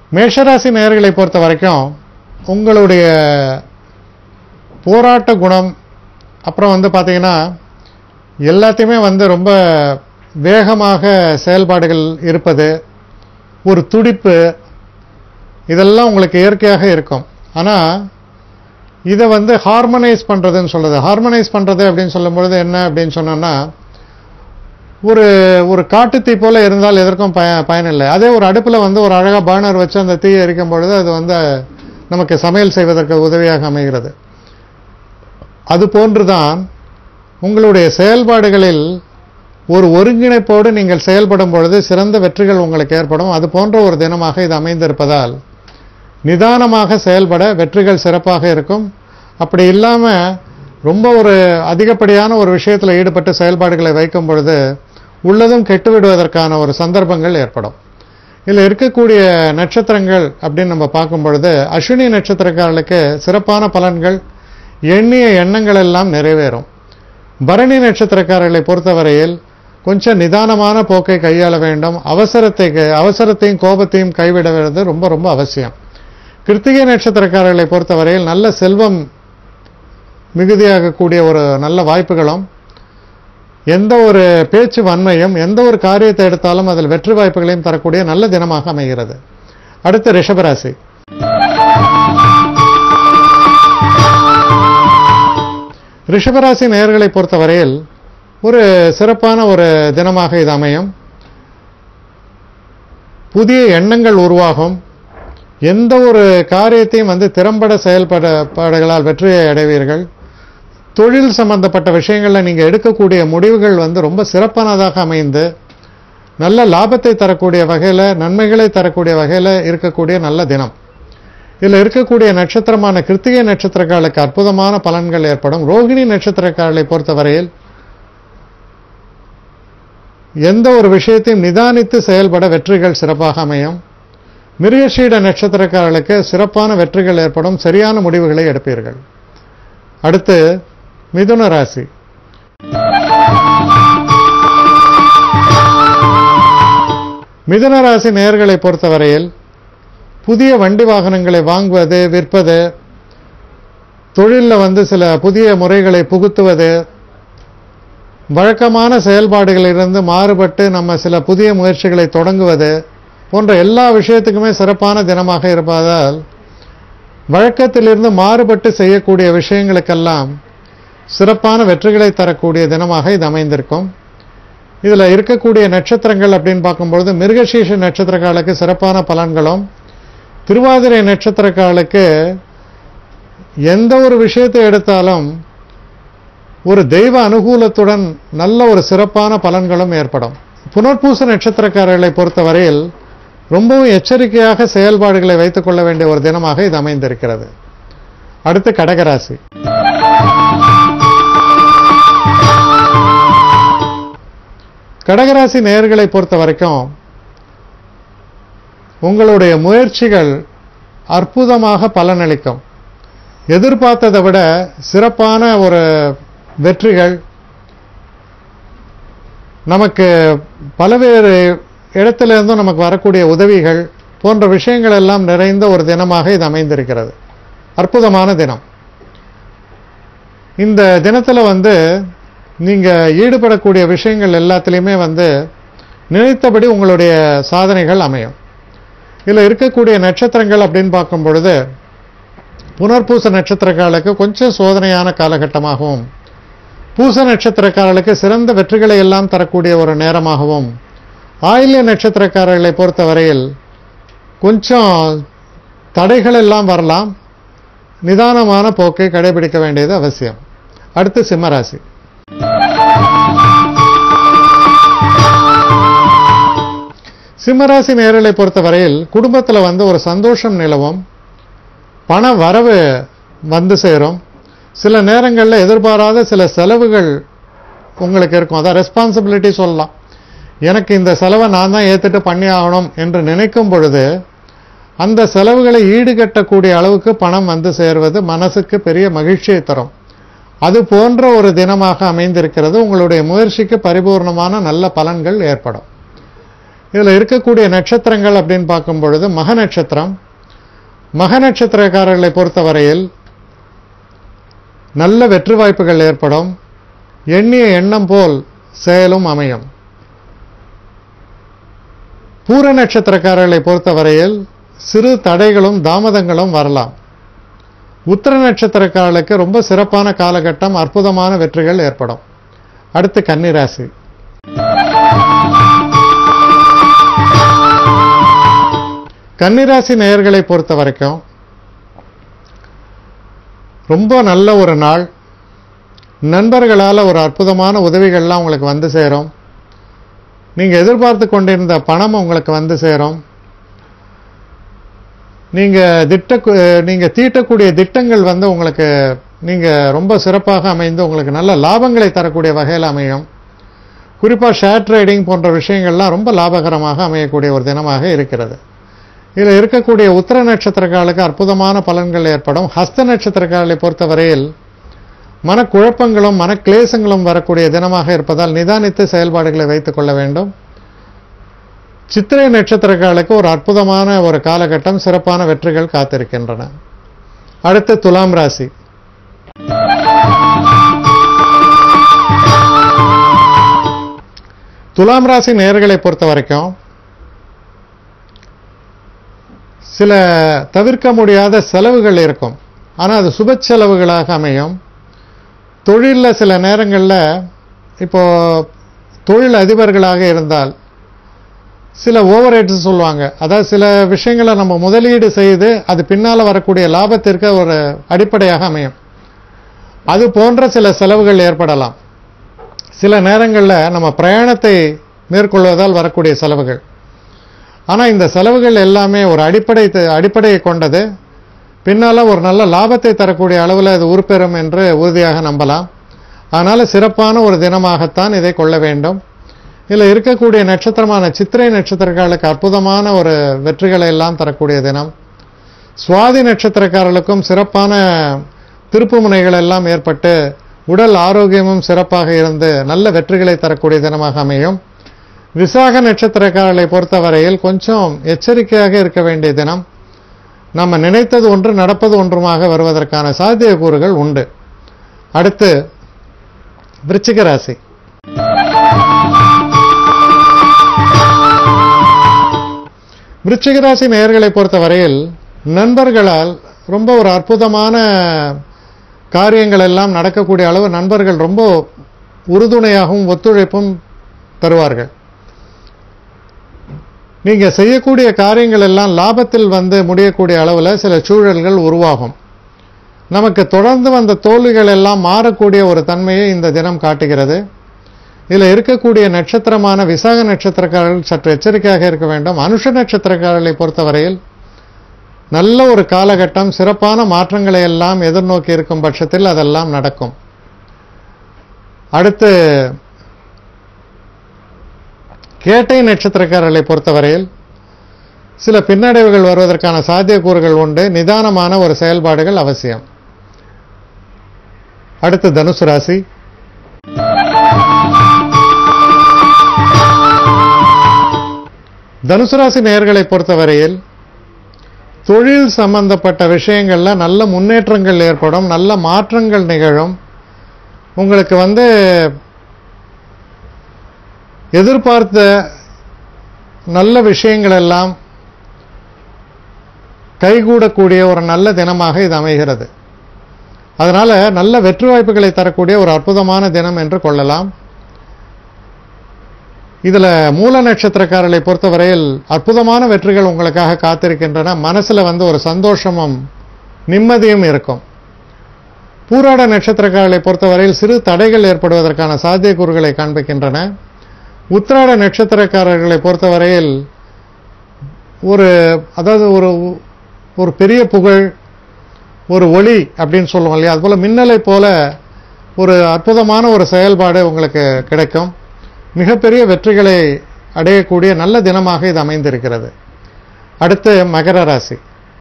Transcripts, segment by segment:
மேஷராசி நேயர்களை பொறுத்த வரைக்கும் உங்களுடைய போராட்ட குணம் அப்புறம் வந்து பார்த்தீங்கன்னா எல்லாத்தையுமே வந்து ரொம்ப வேகமாக செயல்பாடுகள் இருப்பது ஒரு துடிப்பு இதெல்லாம் உங்களுக்கு இயற்கையாக இருக்கும் ஆனால் இதை வந்து ஹார்மனைஸ் பண்ணுறதுன்னு சொல்றது ஹார்மனைஸ் பண்ணுறது அப்படின்னு சொல்லும்பொழுது என்ன அப்படின்னு சொன்னோன்னா ஒரு ஒரு காட்டுத்தீ போல இருந்தால் எதற்கும் பய பயனில்லை அதே ஒரு அடுப்பில் வந்து ஒரு அழகாக பர்னர் வச்சு அந்த தீயை எரிக்கும் பொழுது அது வந்து நமக்கு சமையல் செய்வதற்கு உதவியாக அமைகிறது அது போன்றுதான் உங்களுடைய செயல்பாடுகளில் ஒரு ஒருங்கிணைப்போடு நீங்கள் செயல்படும் பொழுது சிறந்த வெற்றிகள் உங்களுக்கு ஏற்படும் அது போன்ற ஒரு தினமாக இது அமைந்திருப்பதால் நிதானமாக செயல்பட வெற்றிகள் சிறப்பாக இருக்கும் அப்படி இல்லாமல் ரொம்ப ஒரு அதிகப்படியான ஒரு விஷயத்தில் ஈடுபட்டு செயல்பாடுகளை வைக்கும் பொழுது உள்ளதும் கெட்டு விடுவதற்கான ஒரு சந்தர்ப்பங்கள் ஏற்படும் இதில் இருக்கக்கூடிய நட்சத்திரங்கள் அப்படின்னு நம்ம பார்க்கும் பொழுது அஸ்வினி நட்சத்திரக்காரர்களுக்கு சிறப்பான பலன்கள் எண்ணிய எண்ணங்கள் எல்லாம் நிறைவேறும் பரணி நட்சத்திரக்காரர்களை பொறுத்தவரையில் கொஞ்சம் நிதானமான போக்கை கையாள வேண்டும் அவசரத்தை அவசரத்தையும் கோபத்தையும் கைவிடுவது ரொம்ப ரொம்ப அவசியம் கிருத்திகை நட்சத்திரக்காரர்களை பொறுத்தவரையில் நல்ல செல்வம் மிகுதியாகக்கூடிய ஒரு நல்ல வாய்ப்புகளும் எந்த ஒரு பேச்சு வன்மையும் எந்த ஒரு காரியத்தை எடுத்தாலும் அதில் வெற்றி வாய்ப்புகளையும் தரக்கூடிய நல்ல தினமாக அமைகிறது அடுத்து ரிஷபராசி ரிஷபராசி நேயர்களை பொறுத்தவரையில் ஒரு சிறப்பான ஒரு தினமாக இது அமையும் புதிய எண்ணங்கள் உருவாகும் எந்த ஒரு காரியத்தையும் வந்து திறம்பட செயல்படப்பாடுகளால் வெற்றியை அடைவீர்கள் தொழில் சம்பந்தப்பட்ட விஷயங்களில் நீங்கள் எடுக்கக்கூடிய முடிவுகள் வந்து ரொம்ப சிறப்பானதாக அமைந்து நல்ல லாபத்தை தரக்கூடிய வகையில் நன்மைகளை தரக்கூடிய வகையில் இருக்கக்கூடிய நல்ல தினம் இதில் இருக்கக்கூடிய நட்சத்திரமான கிருத்திகை நட்சத்திரக்காரர்களுக்கு அற்புதமான பலன்கள் ஏற்படும் ரோகிணி நட்சத்திரக்காரர்களை பொறுத்தவரையில் எந்த ஒரு விஷயத்தையும் நிதானித்து செயல்பட வெற்றிகள் சிறப்பாக அமையும் மிருகஷீட நட்சத்திரக்காரர்களுக்கு சிறப்பான வெற்றிகள் ஏற்படும் சரியான முடிவுகளை எடுப்பீர்கள் அடுத்து மிதுன ராசி மிதுன ராசி நேயர்களை பொறுத்தவரையில் புதிய வண்டி வாகனங்களை வாங்குவது விற்பது தொழிலில் வந்து சில புதிய முறைகளை புகுத்துவது வழக்கமான செயல்பாடுகளிலிருந்து மாறுபட்டு நம்ம சில புதிய முயற்சிகளை தொடங்குவது போன்ற எல்லா விஷயத்துக்குமே சிறப்பான தினமாக இருப்பதால் வழக்கத்திலிருந்து மாறுபட்டு செய்யக்கூடிய விஷயங்களுக்கெல்லாம் சிறப்பான வெற்றிகளை தரக்கூடிய தினமாக இது அமைந்திருக்கும் இதில் இருக்கக்கூடிய நட்சத்திரங்கள் அப்படின்னு பார்க்கும்பொழுது மிருகசீஷ நட்சத்திரக்காலுக்கு சிறப்பான பலன்களும் திருவாதிரை நட்சத்திரக்காலுக்கு எந்த ஒரு விஷயத்தை எடுத்தாலும் ஒரு தெய்வ அனுகூலத்துடன் நல்ல ஒரு சிறப்பான பலன்களும் ஏற்படும் புனர்பூச நட்சத்திரக்காரர்களை பொறுத்தவரையில் ரொம்பவும் எச்சரிக்கையாக செயல்பாடுகளை வைத்துக் கொள்ள வேண்டிய ஒரு தினமாக இது அமைந்திருக்கிறது அடுத்து கடகராசி கடகராசி நேயர்களை பொறுத்த வரைக்கும் உங்களுடைய முயற்சிகள் அற்புதமாக பலனளிக்கும் எதிர்பார்த்ததை விட சிறப்பான ஒரு வெற்றிகள் நமக்கு பல்வேறு இடத்திலிருந்தும் நமக்கு வரக்கூடிய உதவிகள் போன்ற விஷயங்கள் எல்லாம் நிறைந்த ஒரு தினமாக இது அமைந்திருக்கிறது அற்புதமான தினம் இந்த தினத்தில் வந்து நீங்கள் ஈடுபடக்கூடிய விஷயங்கள் எல்லாத்துலேயுமே வந்து நினைத்தபடி உங்களுடைய சாதனைகள் அமையும் இதில் இருக்கக்கூடிய நட்சத்திரங்கள் அப்படின்னு பார்க்கும் பொழுது புனர்பூச நட்சத்திரக்காரர்களுக்கு கொஞ்சம் சோதனையான காலகட்டமாகவும் பூச நட்சத்திரக்காரர்களுக்கு சிறந்த வெற்றிகளை எல்லாம் தரக்கூடிய ஒரு நேரமாகவும் ஆயில்ய நட்சத்திரக்காரர்களை பொறுத்தவரையில் கொஞ்சம் தடைகள் எல்லாம் வரலாம் நிதானமான போக்கை கடைபிடிக்க வேண்டியது அவசியம் அடுத்து சிம்மராசி சிம்மராசி நேரலை பொறுத்தவரையில் குடும்பத்தில் வந்து ஒரு சந்தோஷம் நிலவும் பண வரவு வந்து சேரும் சில நேரங்களில் எதிர்பாராத சில செலவுகள் உங்களுக்கு இருக்கும் அதான் ரெஸ்பான்சிபிலிட்டி சொல்லலாம் எனக்கு இந்த செலவை நான் தான் ஏற்றுட்டு பண்ணி ஆகணும் என்று நினைக்கும் பொழுது அந்த செலவுகளை ஈடுகட்டக்கூடிய அளவுக்கு பணம் வந்து சேர்வது மனசுக்கு பெரிய மகிழ்ச்சியை தரும் அது போன்ற ஒரு தினமாக அமைந்திருக்கிறது உங்களுடைய முயற்சிக்கு பரிபூர்ணமான நல்ல பலன்கள் ஏற்படும் இதில் இருக்கக்கூடிய நட்சத்திரங்கள் அப்படின்னு பார்க்கும் பொழுது மக நட்சத்திரம் மக நட்சத்திரக்காரர்களை பொறுத்தவரையில் நல்ல வெற்றி வாய்ப்புகள் ஏற்படும் எண்ணிய எண்ணம் போல் செயலும் அமையும் பூர நட்சத்திரக்காரர்களை பொறுத்தவரையில் சிறு தடைகளும் தாமதங்களும் வரலாம் உத்திர நட்சத்திரக்காரர்களுக்கு ரொம்ப சிறப்பான காலகட்டம் அற்புதமான வெற்றிகள் ஏற்படும் அடுத்து கன்னிராசி கன்னிராசி நேயர்களை பொறுத்த வரைக்கும் ரொம்ப நல்ல ஒரு நாள் நண்பர்களால் ஒரு அற்புதமான உதவிகள்லாம் உங்களுக்கு வந்து சேரும் நீங்கள் எதிர்பார்த்து கொண்டிருந்த பணம் உங்களுக்கு வந்து சேரும் நீங்கள் திட்ட நீங்கள் தீட்டக்கூடிய திட்டங்கள் வந்து உங்களுக்கு நீங்கள் ரொம்ப சிறப்பாக அமைந்து உங்களுக்கு நல்ல லாபங்களை தரக்கூடிய வகையில் அமையும் குறிப்பாக ஷேர் ட்ரேடிங் போன்ற விஷயங்கள்லாம் ரொம்ப லாபகரமாக அமையக்கூடிய ஒரு தினமாக இருக்கிறது இதில் இருக்கக்கூடிய உத்தர நட்சத்திரக்காலுக்கு அற்புதமான பலன்கள் ஏற்படும் ஹஸ்த நட்சத்திரக்காலை பொறுத்தவரையில் மனக்குழப்பங்களும் மனக்லேசங்களும் வரக்கூடிய தினமாக இருப்பதால் நிதானித்து செயல்பாடுகளை வைத்துக் கொள்ள வேண்டும் சித்திரை நட்சத்திரக்காலுக்கு ஒரு அற்புதமான ஒரு காலகட்டம் சிறப்பான வெற்றிகள் காத்திருக்கின்றன அடுத்து துலாம் ராசி துலாம் ராசி நேர்களை பொறுத்த வரைக்கும் சில தவிர்க்க முடியாத செலவுகள் இருக்கும் ஆனால் அது சுப செலவுகளாக அமையும் தொழிலில் சில நேரங்களில் இப்போ தொழில் அதிபர்களாக இருந்தால் சில ஓவர் ரேட்ஸ் சொல்லுவாங்க அதாவது சில விஷயங்களை நம்ம முதலீடு செய்து அது பின்னால் வரக்கூடிய லாபத்திற்கு ஒரு அடிப்படையாக அமையும் அது போன்ற சில செலவுகள் ஏற்படலாம் சில நேரங்களில் நம்ம பிரயாணத்தை மேற்கொள்வதால் வரக்கூடிய செலவுகள் ஆனால் இந்த செலவுகள் எல்லாமே ஒரு அடிப்படை அடிப்படையை கொண்டது பின்னால் ஒரு நல்ல லாபத்தை தரக்கூடிய அளவில் அது உருப்பெறும் என்று உறுதியாக நம்பலாம் அதனால் சிறப்பான ஒரு தினமாகத்தான் இதை கொள்ள வேண்டும் இதில் இருக்கக்கூடிய நட்சத்திரமான சித்திரை நட்சத்திரக்காரர்களுக்கு அற்புதமான ஒரு வெற்றிகளை எல்லாம் தரக்கூடிய தினம் சுவாதி நட்சத்திரக்காரர்களுக்கும் சிறப்பான திருப்பு முனைகள் எல்லாம் ஏற்பட்டு உடல் ஆரோக்கியமும் சிறப்பாக இருந்து நல்ல வெற்றிகளை தரக்கூடிய தினமாக அமையும் விசாக நட்சத்திரக்காரர்களை பொறுத்தவரையில் கொஞ்சம் எச்சரிக்கையாக இருக்க வேண்டிய தினம் நம்ம நினைத்தது ஒன்று நடப்பது ஒன்றுமாக வருவதற்கான சாத்தியக்கூறுகள் உண்டு அடுத்து விருச்சிக ராசி விருச்சிக ராசி நேயர்களை பொறுத்தவரையில் நண்பர்களால் ரொம்ப ஒரு அற்புதமான காரியங்கள் எல்லாம் நடக்கக்கூடிய அளவு நண்பர்கள் ரொம்ப உறுதுணையாகவும் ஒத்துழைப்பும் தருவார்கள் நீங்க செய்யக்கூடிய காரியங்கள் எல்லாம் லாபத்தில் வந்து முடியக்கூடிய அளவில் சில சூழல்கள் உருவாகும் நமக்கு தொடர்ந்து வந்த தோல்விகள் எல்லாம் மாறக்கூடிய ஒரு தன்மையை இந்த தினம் காட்டுகிறது இதில் இருக்கக்கூடிய நட்சத்திரமான விசாக நட்சத்திரக்காரர்கள் சற்று எச்சரிக்கையாக இருக்க வேண்டும் அனுஷ நட்சத்திரக்காரர்களை பொறுத்தவரையில் நல்ல ஒரு காலகட்டம் சிறப்பான மாற்றங்களை எல்லாம் எதிர்நோக்கி இருக்கும் பட்சத்தில் அதெல்லாம் நடக்கும் அடுத்து கேட்டை நட்சத்திரக்காரர்களை பொறுத்தவரையில் சில பின்னடைவுகள் வருவதற்கான சாத்தியக்கூறுகள் உண்டு நிதானமான ஒரு செயல்பாடுகள் அவசியம் அடுத்து தனுசு ராசி தனுசு ராசி நேயர்களை பொறுத்தவரையில் தொழில் சம்பந்தப்பட்ட விஷயங்கள்ல நல்ல முன்னேற்றங்கள் ஏற்படும் நல்ல மாற்றங்கள் நிகழும் உங்களுக்கு வந்து எதிர்பார்த்த நல்ல விஷயங்கள் எல்லாம் கைகூடக்கூடிய ஒரு நல்ல தினமாக இது அமைகிறது அதனால நல்ல வெற்றி வாய்ப்புகளை தரக்கூடிய ஒரு அற்புதமான தினம் என்று கொள்ளலாம் இதுல மூல நட்சத்திரக்காரர்களை பொறுத்தவரையில் அற்புதமான வெற்றிகள் உங்களுக்காக காத்திருக்கின்றன மனசுல வந்து ஒரு சந்தோஷமும் நிம்மதியும் இருக்கும் பூராட நட்சத்திரக்காரர்களை பொறுத்தவரையில் சிறு தடைகள் ஏற்படுவதற்கான சாத்தியக்கூறுகளை காண்பிக்கின்றன உத்திராட நட்சத்திரக்காரர்களை பொறுத்தவரையில் ஒரு அதாவது ஒரு ஒரு பெரிய புகழ் ஒரு ஒளி அப்படின்னு சொல்லுவோம் இல்லையா அதுபோல் மின்னலை போல ஒரு அற்புதமான ஒரு செயல்பாடு உங்களுக்கு கிடைக்கும் மிகப்பெரிய வெற்றிகளை அடையக்கூடிய நல்ல தினமாக இது அமைந்திருக்கிறது அடுத்து மகர ராசி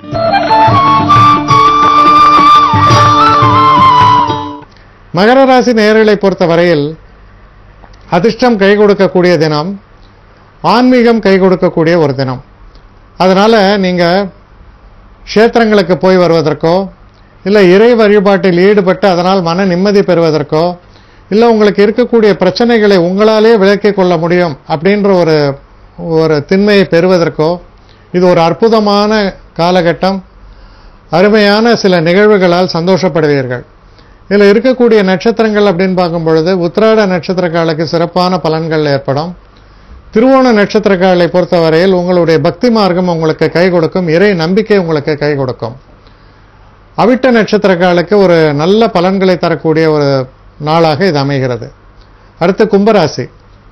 மகர ராசி நேயர்களை பொறுத்த வரையில் அதிர்ஷ்டம் கை கொடுக்கக்கூடிய தினம் ஆன்மீகம் கை கொடுக்கக்கூடிய ஒரு தினம் அதனால நீங்க க்ஷேத்திரங்களுக்கு போய் வருவதற்கோ இல்லை இறை வழிபாட்டில் ஈடுபட்டு அதனால் மன நிம்மதி பெறுவதற்கோ இல்லை உங்களுக்கு இருக்கக்கூடிய பிரச்சனைகளை உங்களாலே விளக்கிக் கொள்ள முடியும் அப்படின்ற ஒரு ஒரு திண்மையை பெறுவதற்கோ இது ஒரு அற்புதமான காலகட்டம் அருமையான சில நிகழ்வுகளால் சந்தோஷப்படுவீர்கள் இதில் இருக்கக்கூடிய நட்சத்திரங்கள் அப்படின்னு பார்க்கும் பொழுது உத்திராட நட்சத்திரக்காலுக்கு சிறப்பான பலன்கள் ஏற்படும் திருவோண நட்சத்திரக்காலை பொறுத்தவரையில் உங்களுடைய பக்தி மார்க்கம் உங்களுக்கு கை கொடுக்கும் இறை நம்பிக்கை உங்களுக்கு கை கொடுக்கும் அவிட்ட நட்சத்திரக்காலுக்கு ஒரு நல்ல பலன்களை தரக்கூடிய ஒரு நாளாக இது அமைகிறது அடுத்து கும்பராசி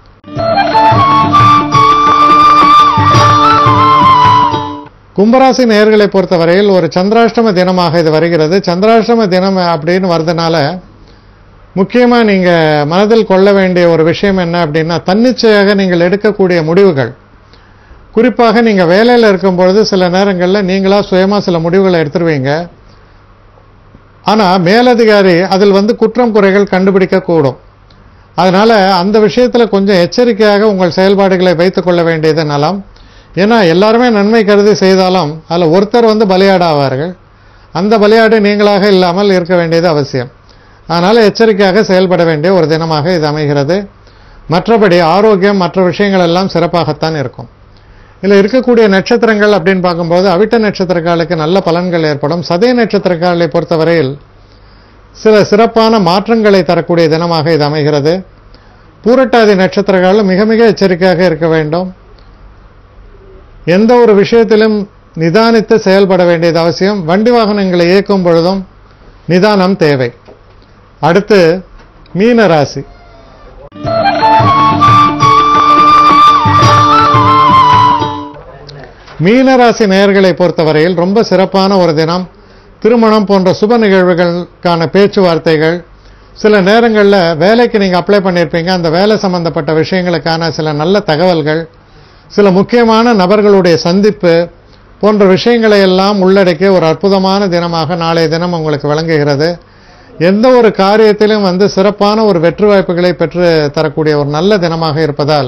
கும்பராசி நேர்களை பொறுத்தவரையில் ஒரு சந்திராஷ்டம தினமாக இது வருகிறது சந்திராஷ்டம தினம் அப்படின்னு வர்றதுனால முக்கியமா நீங்க மனதில் கொள்ள வேண்டிய ஒரு விஷயம் என்ன அப்படின்னா தன்னிச்சையாக நீங்கள் எடுக்கக்கூடிய முடிவுகள் குறிப்பாக நீங்க வேலையில் இருக்கும் பொழுது சில நேரங்களில் நீங்களா சுயமா சில முடிவுகளை எடுத்துருவீங்க ஆனா மேலதிகாரி அதில் வந்து குற்றம் குறைகள் கண்டுபிடிக்க கூடும் அதனால அந்த விஷயத்துல கொஞ்சம் எச்சரிக்கையாக உங்கள் செயல்பாடுகளை வைத்துக் கொள்ள வேண்டியது நலம் ஏன்னா எல்லாருமே நன்மை கருதி செய்தாலும் அதில் ஒருத்தர் வந்து பலியாடாவார்கள் அந்த பலியாடு நீங்களாக இல்லாமல் இருக்க வேண்டியது அவசியம் அதனால எச்சரிக்கையாக செயல்பட வேண்டிய ஒரு தினமாக இது அமைகிறது மற்றபடி ஆரோக்கியம் மற்ற விஷயங்கள் எல்லாம் சிறப்பாகத்தான் இருக்கும் இதில் இருக்கக்கூடிய நட்சத்திரங்கள் அப்படின்னு பார்க்கும்போது அவிட்ட நட்சத்திரக்காலுக்கு நல்ல பலன்கள் ஏற்படும் சதய நட்சத்திரக்காலை பொறுத்தவரையில் சில சிறப்பான மாற்றங்களை தரக்கூடிய தினமாக இது அமைகிறது பூரட்டாதி நட்சத்திரக்காலம் மிக மிக எச்சரிக்கையாக இருக்க வேண்டும் எந்த ஒரு விஷயத்திலும் நிதானித்து செயல்பட வேண்டியது அவசியம் வண்டி வாகனங்களை இயக்கும் பொழுதும் நிதானம் தேவை அடுத்து மீன ராசி மீனராசி நேயர்களை பொறுத்தவரையில் ரொம்ப சிறப்பான ஒரு தினம் திருமணம் போன்ற சுப நிகழ்வுகளுக்கான பேச்சுவார்த்தைகள் சில நேரங்களில் வேலைக்கு நீங்கள் அப்ளை பண்ணியிருப்பீங்க அந்த வேலை சம்பந்தப்பட்ட விஷயங்களுக்கான சில நல்ல தகவல்கள் சில முக்கியமான நபர்களுடைய சந்திப்பு போன்ற விஷயங்களை எல்லாம் உள்ளடக்கிய ஒரு அற்புதமான தினமாக நாளைய தினம் உங்களுக்கு விளங்குகிறது எந்த ஒரு காரியத்திலும் வந்து சிறப்பான ஒரு வெற்றி வாய்ப்புகளை பெற்று தரக்கூடிய ஒரு நல்ல தினமாக இருப்பதால்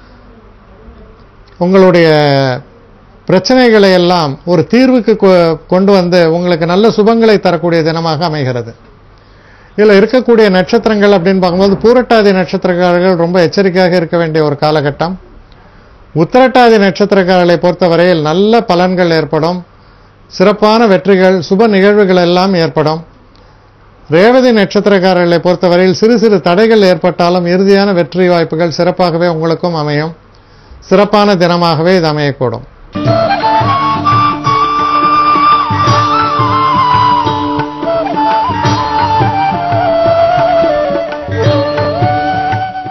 உங்களுடைய பிரச்சனைகளை எல்லாம் ஒரு தீர்வுக்கு கொ- கொண்டு வந்து உங்களுக்கு நல்ல சுபங்களை தரக்கூடிய தினமாக அமைகிறது இதில் இருக்கக்கூடிய நட்சத்திரங்கள் அப்படின்னு பார்க்கும்போது பூரட்டாதி நட்சத்திரக்காரர்கள் ரொம்ப எச்சரிக்கையாக இருக்க வேண்டிய ஒரு காலகட்டம் உத்திரட்டாதி நட்சத்திரக்காரர்களை பொறுத்தவரையில் நல்ல பலன்கள் ஏற்படும் சிறப்பான வெற்றிகள் சுப நிகழ்வுகள் எல்லாம் ஏற்படும் ரேவதி நட்சத்திரக்காரர்களை பொறுத்தவரையில் சிறு சிறு தடைகள் ஏற்பட்டாலும் இறுதியான வெற்றி வாய்ப்புகள் சிறப்பாகவே உங்களுக்கும் அமையும் சிறப்பான தினமாகவே இது அமையக்கூடும்